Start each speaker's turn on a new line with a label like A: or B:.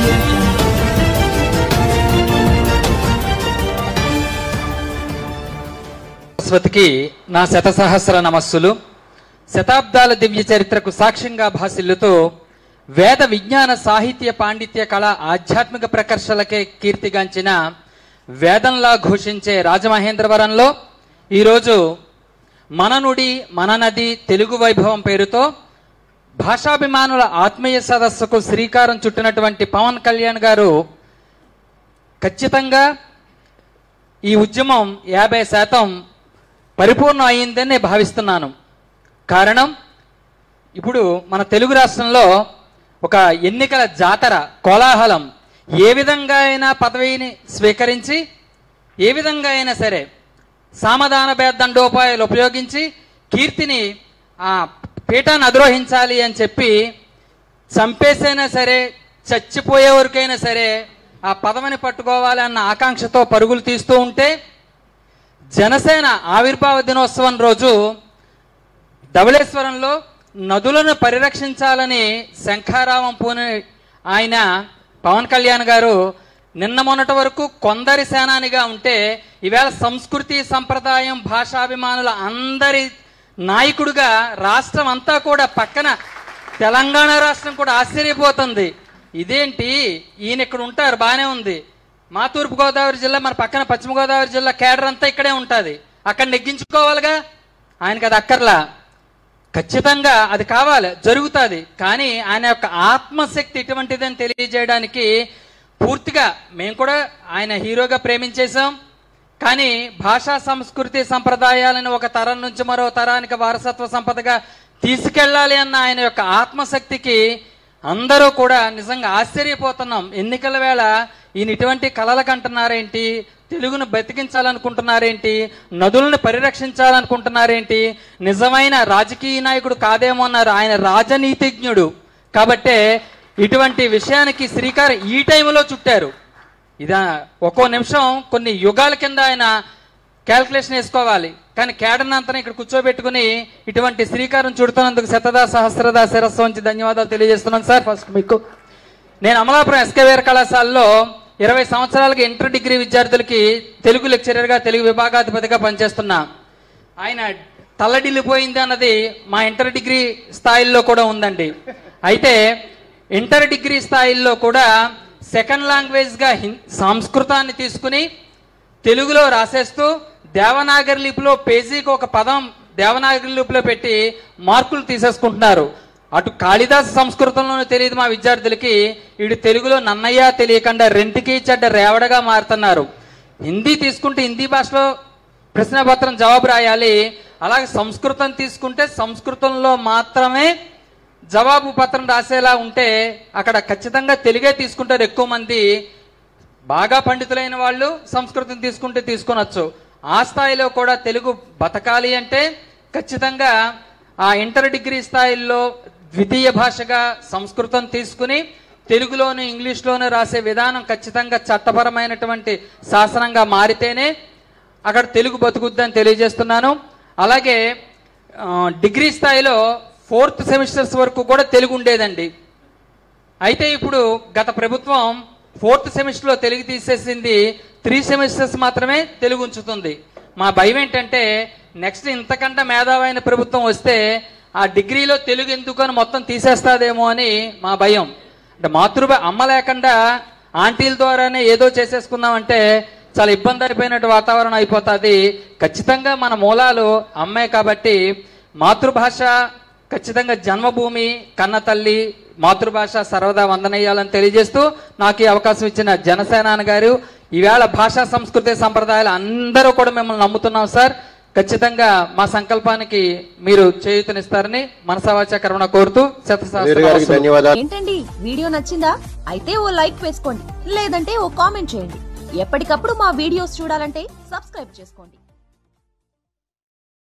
A: సరస్వతికి నా శతసహస్ర నమస్సులు శతాబ్దాల దివ్య చరిత్రకు సాక్ష్యంగా భాసిల్లుతూ వేద విజ్ఞాన సాహిత్య పాండిత్య కళ ఆధ్యాత్మిక ప్రకర్షలకే కీర్తిగాంచిన వేదంలా ఘోషించే రాజమహేంద్రవరంలో ఈరోజు మన నుడి మన నది తెలుగు వైభవం పేరుతో భాషాభిమానుల ఆత్మీయ సదస్సుకు శ్రీకారం చుట్టినటువంటి పవన్ కళ్యాణ్ గారు ఖచ్చితంగా ఈ ఉద్యమం యాభై శాతం పరిపూర్ణం అయిందని నేను భావిస్తున్నాను కారణం ఇప్పుడు మన తెలుగు రాష్ట్రంలో ఒక ఎన్నికల జాతర కోలాహలం ఏ విధంగా అయినా పదవిని స్వీకరించి ఏ విధంగా అయినా సరే సామధాన భేదండోపాయాలు ఉపయోగించి కీర్తిని ఆ పీఠాన్ని అధిరోహించాలి అని చెప్పి చంపేసైనా సరే చచ్చిపోయే వరకైనా సరే ఆ పదవిని పట్టుకోవాలి అన్న ఆకాంక్షతో పరుగులు తీస్తూ ఉంటే జనసేన ఆవిర్భావ దినోత్సవం రోజు ధవళేశ్వరంలో నదులను పరిరక్షించాలని శంఖారావం పూని ఆయన పవన్ కళ్యాణ్ గారు నిన్న మొన్నటి వరకు కొందరి సేనానిగా ఉంటే ఈవేళ సంస్కృతి సంప్రదాయం భాషాభిమానుల అందరి నాయకుడిగా రాష్ట్రం అంతా కూడా పక్కన తెలంగాణ రాష్ట్రం కూడా ఆశ్చర్యపోతుంది ఇదేంటి ఈయన ఇక్కడ ఉంటారు బాగానే ఉంది మా తూర్పు గోదావరి జిల్లా మన పక్కన పశ్చిమ గోదావరి జిల్లా కేడర్ అంతా ఇక్కడే ఉంటుంది అక్కడ నెగ్గించుకోవాలిగా ఆయనకి అది అక్కర్లా ఖచ్చితంగా అది కావాలి జరుగుతుంది కానీ ఆయన యొక్క ఆత్మశక్తి ఇటువంటిదని తెలియజేయడానికి పూర్తిగా మేము కూడా ఆయన హీరోగా ప్రేమించేశాం కానీ భాషా సంస్కృతి సంప్రదాయాలను ఒక తరం నుంచి మరో తరానికి వారసత్వ సంపదగా తీసుకెళ్ళాలి అన్న ఆయన యొక్క ఆత్మశక్తికి అందరూ కూడా నిజంగా ఆశ్చర్యపోతున్నాం ఎన్నికల వేళ ఈయన ఇటువంటి కలలకు అంటున్నారేంటి తెలుగును బతికించాలనుకుంటున్నారేంటి నదులను పరిరక్షించాలనుకుంటున్నారేంటి నిజమైన రాజకీయ నాయకుడు కాదేమో అన్నారు ఆయన రాజనీతిజ్ఞుడు కాబట్టే ఇటువంటి విషయానికి శ్రీకారం ఈ టైంలో చుట్టారు ఇదా ఒక్కో నిమిషం కొన్ని యుగాల కింద ఆయన క్యాల్కులేషన్ వేసుకోవాలి కానీ కేడనంతనే ఇక్కడ కూర్చోబెట్టుకుని ఇటువంటి శ్రీకారం చుడుతున్నందుకు శతదా సహస్రదా శిరస్సు వంచి ధన్యవాదాలు తెలియజేస్తున్నాను సార్ ఫస్ట్ మీకు నేను అమలాపురం ఎస్కేవేర్ కళాశాలలో ఇరవై సంవత్సరాలకి ఇంటర్ డిగ్రీ విద్యార్థులకి తెలుగు లెక్చరర్గా తెలుగు విభాగాధిపతిగా పనిచేస్తున్నా ఆయన తల్లడిల్లిపోయింది అన్నది మా ఇంటర్ డిగ్రీ స్థాయిల్లో కూడా ఉందండి అయితే ఇంటర్ డిగ్రీ స్థాయిల్లో కూడా సెకండ్ లాంగ్వేజ్గా హిం సంస్కృతాన్ని తీసుకుని తెలుగులో రాసేస్తూ దేవనాగరి లిపిలో పేజీకి ఒక పదం దేవనాగరి లిపిలో పెట్టి మార్కులు తీసేసుకుంటున్నారు అటు కాళిదాస సంస్కృతంలోనూ తెలియదు మా విద్యార్థులకి ఇటు తెలుగులో నన్నయ్య తెలియకుండా రెంటికి చెడ్డ రేవడగా మారుతున్నారు హిందీ తీసుకుంటే హిందీ భాషలో ప్రశ్నపత్రం జవాబు రాయాలి అలాగే సంస్కృతం తీసుకుంటే సంస్కృతంలో మాత్రమే జవాబు పత్రం రాసేలా ఉంటే అక్కడ ఖచ్చితంగా తెలుగే తీసుకుంటారు ఎక్కువ మంది బాగా పండితులైన వాళ్ళు సంస్కృతం తీసుకుంటే తీసుకొనొచ్చు ఆ స్థాయిలో కూడా తెలుగు బతకాలి అంటే ఖచ్చితంగా ఆ ఇంటర్ డిగ్రీ స్థాయిల్లో ద్వితీయ భాషగా సంస్కృతం తీసుకుని తెలుగులోను ఇంగ్లీష్లోను రాసే విధానం ఖచ్చితంగా చట్టపరమైనటువంటి శాసనంగా మారితేనే అక్కడ తెలుగు బతుకుద్దని తెలియజేస్తున్నాను అలాగే ఆ, డిగ్రీ స్థాయిలో ఫోర్త్ సెమిస్టర్స్ వరకు కూడా తెలుగు ఉండేదండి అయితే ఇప్పుడు గత ప్రభుత్వం ఫోర్త్ సెమిస్టర్లో తెలుగు తీసేసింది త్రీ సెమిస్టర్స్ మాత్రమే తెలుగు ఉంచుతుంది మా భయం ఏంటంటే నెక్స్ట్ ఇంతకంటే మేధావైన ప్రభుత్వం వస్తే ఆ డిగ్రీలో తెలుగు ఎందుకు అని మొత్తం తీసేస్తాదేమో అని మా భయం అంటే మాతృభ అమ్మ లేకుండా ఆంటీల ద్వారానే ఏదో చేసేసుకుందామంటే చాలా ఇబ్బంది అయిపోయినట్టు వాతావరణం అయిపోతుంది ఖచ్చితంగా మన మూలాలు అమ్మే కాబట్టి మాతృభాష ఖచ్చితంగా జన్మభూమి కన్న తల్లి మాతృభాష సర్వదా వందనయ్యాలని తెలియజేస్తూ నాకు ఈ అవకాశం ఇచ్చిన జనసేనాని గారు ఈవేళ భాషా సంస్కృతి సంప్రదాయాలు అందరూ కూడా మిమ్మల్ని నమ్ముతున్నాం సార్ ఖచ్చితంగా మా సంకల్పానికి మీరు చేయూతనిస్తారని మనసావాచ కరుణ కోరుతూ
B: వీరు గారికి
A: శత
B: ధన్యవాదాలు
C: ఏంటండి వీడియో నచ్చిందా అయితే ఓ లైక్ వేసుకోండి లేదంటే ఓ కామెంట్ చేయండి ఎప్పటికప్పుడు మా వీడియోస్ చూడాలంటే సబ్స్క్రైబ్ చేసుకోండి